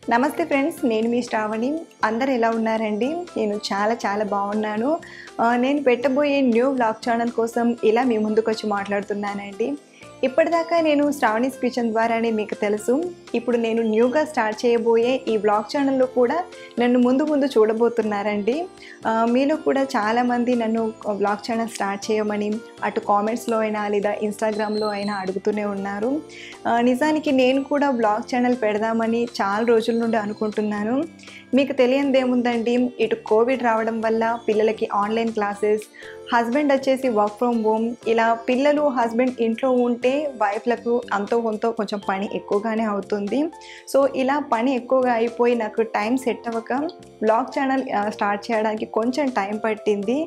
నమస్తే ఫ్రెండ్స్ నేను మీ శ్రావణి అందరు ఎలా ఉన్నారండి నేను చాలా చాలా బాగున్నాను ఆ, నేను పెట్టబోయే న్యూ బ్లాగ్ ఛానల్ కోసం ఇలా మీ ముందుకు వచ్చి మాట్లాడుతున్నానండి ఇప్పటిదాకా నేను శ్రావణీస్ కిచెన్ ద్వారానే మీకు తెలుసు ఇప్పుడు నేను న్యూగా స్టార్ట్ చేయబోయే ఈ బ్లాగ్ ఛానల్లో కూడా నన్ను ముందు ముందు చూడబోతున్నారండి ఆ, మీలో కూడా చాలామంది నన్ను బ్లాగ్ ఛానల్ స్టార్ట్ చేయమని అటు కామెంట్స్లో అయినా లేదా ఇన్స్టాగ్రామ్లో అయినా అడుగుతూనే ఉన్నారు ఆ, నిజానికి నేను కూడా బ్లాగ్ ఛానల్ పెడదామని చాలా రోజుల నుండి అనుకుంటున్నాను మీకు తెలియంది ఏముందండి ఇటు కోవిడ్ రావడం వల్ల పిల్లలకి ఆన్లైన్ క్లాసెస్ హస్బెండ్ వచ్చేసి వర్క్ ఫ్రమ్ హోమ్ ఇలా పిల్లలు హస్బెండ్ ఇంట్లో ఉంటే వైఫ్లకు అంతో కొంత కొంచెం పని ఎక్కువగానే అవుతుంది సో ఇలా పని ఎక్కువగా అయిపోయి నాకు టైం సెట్ అవ్వక బ్లాగ్ ఛానల్ స్టార్ట్ చేయడానికి కొంచెం టైం పట్టింది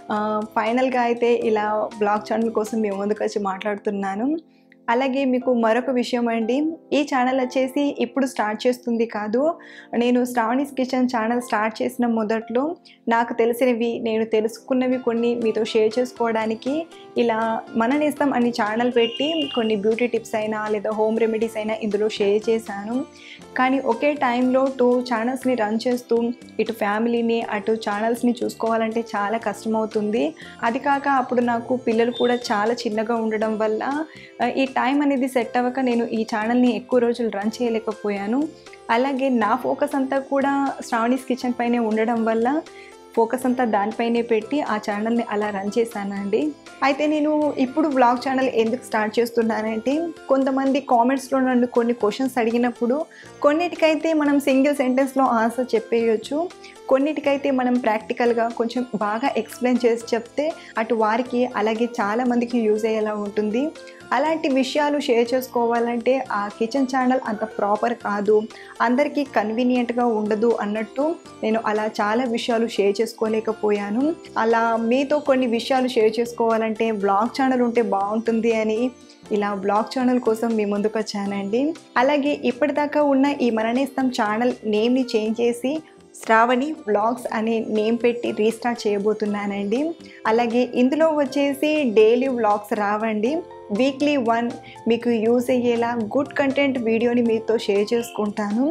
ఫైనల్గా అయితే ఇలా బ్లాగ్ ఛానల్ కోసం మేము ముందుకు వచ్చి మాట్లాడుతున్నాను అలాగే మీకు మరొక విషయం అండి ఈ ఛానల్ వచ్చేసి ఇప్పుడు స్టార్ట్ చేస్తుంది కాదు నేను శ్రావణీస్ కిచెన్ ఛానల్ స్టార్ట్ చేసిన మొదట్లో నాకు తెలిసినవి నేను తెలుసుకున్నవి కొన్ని మీతో షేర్ చేసుకోవడానికి ఇలా మన నేస్తం అని ఛానల్ పెట్టి కొన్ని బ్యూటీ టిప్స్ అయినా లేదా హోమ్ రెమెడీస్ అయినా ఇందులో షేర్ చేశాను కానీ ఒకే టైంలో టూ ఛానల్స్ని రన్ చేస్తూ ఇటు ఫ్యామిలీని అటు ఛానల్స్ని చూసుకోవాలంటే చాలా కష్టమవుతుంది అది కాక అప్పుడు నాకు పిల్లలు కూడా చాలా చిన్నగా ఉండడం వల్ల ఆ, ఈ టైం అనేది సెట్ అవ్వక నేను ఈ ఛానల్ని ఎక్కువ రోజులు రన్ చేయలేకపోయాను అలాగే నా ఫోకస్ అంతా కూడా శ్రావణీస్ కిచెన్ పైనే ఉండడం వల్ల ఫోకస్ అంతా దానిపైనే పెట్టి ఆ ఛానల్ని అలా రన్ చేశానండి అయితే నేను ఇప్పుడు బ్లాగ్ ఛానల్ ఎందుకు స్టార్ట్ చేస్తున్నానంటే కొంతమంది కామెంట్స్లో నన్ను కొన్ని క్వశ్చన్స్ అడిగినప్పుడు కొన్నిటికైతే మనం సింగిల్ సెంటెన్స్లో ఆన్సర్ చెప్పేయచ్చు కొన్నిటికైతే మనం ప్రాక్టికల్గా కొంచెం బాగా ఎక్స్ప్లెయిన్ చేసి చెప్తే అటు వారికి అలాగే చాలా మందికి యూజ్ అయ్యేలా ఉంటుంది అలాంటి విషయాలు షేర్ చేసుకోవాలంటే ఆ కిచెన్ ఛానల్ అంత ప్రాపర్ కాదు అందరికీ కన్వీనియంట్గా ఉండదు అన్నట్టు నేను అలా చాలా విషయాలు షేర్ చేసుకోలేకపోయాను అలా మీతో కొన్ని విషయాలు షేర్ చేసుకోవాలంటే బ్లాగ్ ఛానల్ ఉంటే బాగుంటుంది అని ఇలా బ్లాగ్ ఛానల్ కోసం మీ ముందుకు వచ్చానండి అలాగే ఇప్పటిదాకా ఉన్న ఈ మననేస్తం ఛానల్ నేమ్ని చేంజ్ చేసి శ్రావణి వ్లాగ్స్ అనే నేమ్ పెట్టి రీస్టార్ట్ చేయబోతున్నానండి అలాగే ఇందులో వచ్చేసి డైలీ వ్లాగ్స్ రావండి వీక్లీ వన్ మీకు యూజ్ అయ్యేలా గుడ్ కంటెంట్ వీడియోని మీతో షేర్ చేసుకుంటాను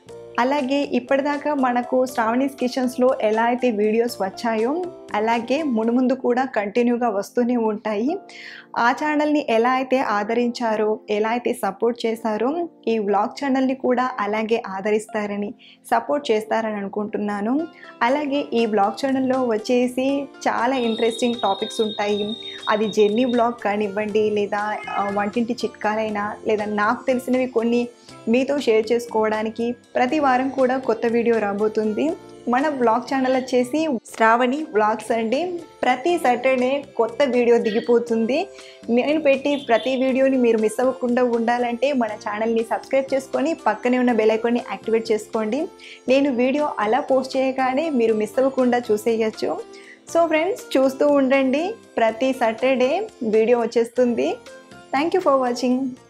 అలాగే ఇప్పటిదాకా మనకు శ్రావణీస్ కిచెన్స్లో ఎలా అయితే వీడియోస్ వచ్చాయో అలాగే మునుముందు కూడా కంటిన్యూగా వస్తూనే ఉంటాయి ఆ ఛానల్ని ఎలా అయితే ఆదరించారో ఎలా అయితే సపోర్ట్ చేశారో ఈ వ్లాగ్ ఛానల్ని కూడా అలాగే ఆదరిస్తారని సపోర్ట్ చేస్తారని అనుకుంటున్నాను అలాగే ఈ బ్లాగ్ ఛానల్లో వచ్చేసి చాలా ఇంట్రెస్టింగ్ టాపిక్స్ ఉంటాయి అది జర్నీ బ్లాగ్ కానివ్వండి లేదా ఆ, వంటింటి చిట్కాలైనా లేదా నాకు తెలిసినవి కొన్ని మీతో షేర్ చేసుకోవడానికి ప్రతి వారం కూడా కొత్త వీడియో రాబోతుంది మన బ్లాగ్ ఛానల్ వచ్చేసి శ్రావణి బ్లాగ్స్ అండి ప్రతి సాటర్డే కొత్త వీడియో దిగిపోతుంది నేను పెట్టి ప్రతి వీడియోని మీరు మిస్ అవ్వకుండా ఉండాలంటే మన ఛానల్ని సబ్స్క్రైబ్ చేసుకొని పక్కనే ఉన్న బెల్ ఐకాన్ని యాక్టివేట్ చేసుకోండి నేను వీడియో అలా పోస్ట్ చేయగానే మీరు మిస్ అవ్వకుండా చూసేయచ్చు సో ఫ్రెండ్స్ చూస్తూ ఉండండి ప్రతి సాటర్డే వీడియో వచ్చేస్తుంది థ్యాంక్ యూ ఫర్ వాచింగ్